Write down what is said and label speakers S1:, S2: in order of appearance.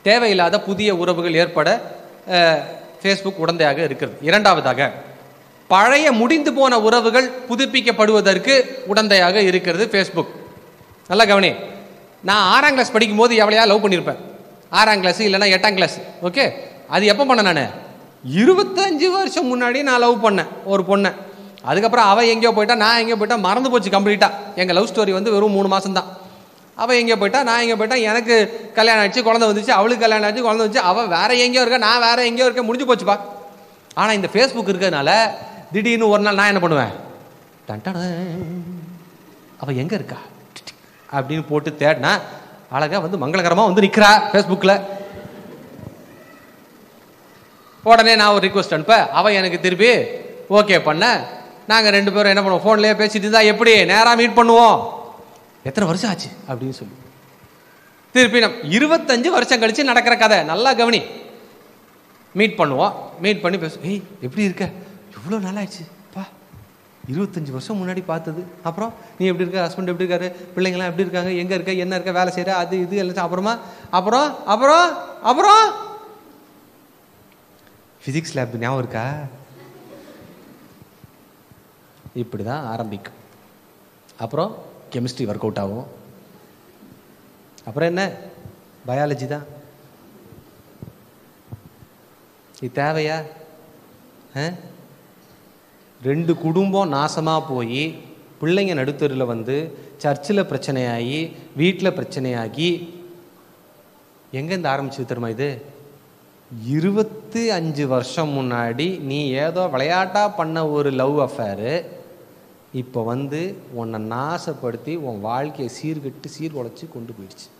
S1: தேவையில்லாத புதிய உறவுகள் ஏற்பட ஃபேஸ்புக் உடந்தையாக இருக்கிறது இரண்டாவதாக பழைய முடிந்து போன உறவுகள் புதுப்பிக்கப்படுவதற்கு உடந்தையாக இருக்கிறது ஃபேஸ்புக் நல்லா கவனி நான் ஆறாம் கிளாஸ் படிக்கும்போது எவ்வளையா லவ் பண்ணியிருப்பேன் ஆறாம் கிளாஸ் இல்லைன்னா எட்டாம் கிளாஸ் ஓகே அது எப்போ பண்ணேன் நான் இருபத்தஞ்சு வருஷம் முன்னாடி நான் லவ் பண்ணேன் ஒரு பொண்ணை அதுக்கப்புறம் அவள் எங்கேயோ போயிட்டா நான் எங்கேயோ போயிட்டா மறந்து போச்சு கம்ப்ளீட்டாக எங்கள் லவ் ஸ்டோரி வந்து வெறும் மூணு மாதம் தான் அவள் எங்கேயோ போயிட்டா நான் எங்கேயோ போயிட்டா எனக்கு கல்யாணம் ஆயிடுச்சு குழந்தை வந்துச்சு அவளுக்கு கல்யாணம் ஆச்சு குழந்தை வந்துச்சு அவள் வேற எங்கேயோ இருக்கா நான் வேற எங்கேயோ இருக்கேன் முடிஞ்சு போச்சுப்பா ஆனால் இந்த ஃபேஸ்புக் இருக்கிறதுனால திடீர்னு ஒரு நாள் நான் என்ன பண்ணுவேன் டன்டட அவள் எங்கே இருக்கா அப்படின்னு போட்டு தேடினா அழகா வந்து மங்களகரமாக வந்து நிற்கிறா ஃபேஸ்புக்கில் உடனே நான் ஒரு ரிக்வஸ்ட் அனுப்ப அவள் எனக்கு திருப்பி ஓகே பண்ண நாங்கள் ரெண்டு பேரும் என்ன பண்ணுவோம் ஃபோன்லேயே பேசிட்டு இருந்தா எப்படி நேராக மீட் பண்ணுவோம் எத்தனை வருஷம் ஆச்சு அப்படின்னு சொல்லி திருப்பி நம் இருபத்தஞ்சு வருஷம் கழிச்சு நடக்கிற கதை நல்லா கவனி மீட் பண்ணுவோம் மீட் பண்ணி பேசுவோம் ஏய் எப்படி இருக்க எவ்வளோ நாளாச்சு பா இருபத்தஞ்சு வருஷம் முன்னாடி பார்த்தது அப்புறம் நீ எப்படி இருக்க ஹஸ்பண்ட் எப்படி இருக்காரு பிள்ளைங்களாம் எப்படி இருக்காங்க எங்கே இருக்க என்ன இருக்க வேலை செய்கிற அது இது எல்லாம் அப்புறமா அப்புறம் அப்புறம் அப்புறம் ஃபிசிக்ஸ் லேப் ஞாபகம் இருக்கா இப்படி தான் ஆரம்பிக்கும் அப்புறம் கெமிஸ்ட்ரி ஒர்க் அவுட் ஆகும் அப்புறம் என்ன பயாலஜி தான் இது தேவையா ஆ? ரெண்டு குடும்பம் நாசமாக போய் பிள்ளைங்க நடுத்தருவில் வந்து சர்ச்சில் பிரச்சனையாகி வீட்டில் பிரச்சனையாகி எங்கேருந்து ஆரம்பிச்சு தெரியுமா இது இருபத்தி அஞ்சு வருஷம் முன்னாடி நீ ஏதோ விளையாட்டா பண்ண ஒரு லவ் அஃபேரு இப்போ வந்து உன்னை நாசப்படுத்தி உன் வாழ்க்கையை சீர்கெட்டு சீர்குலைச்சி கொண்டு போயிடுச்சு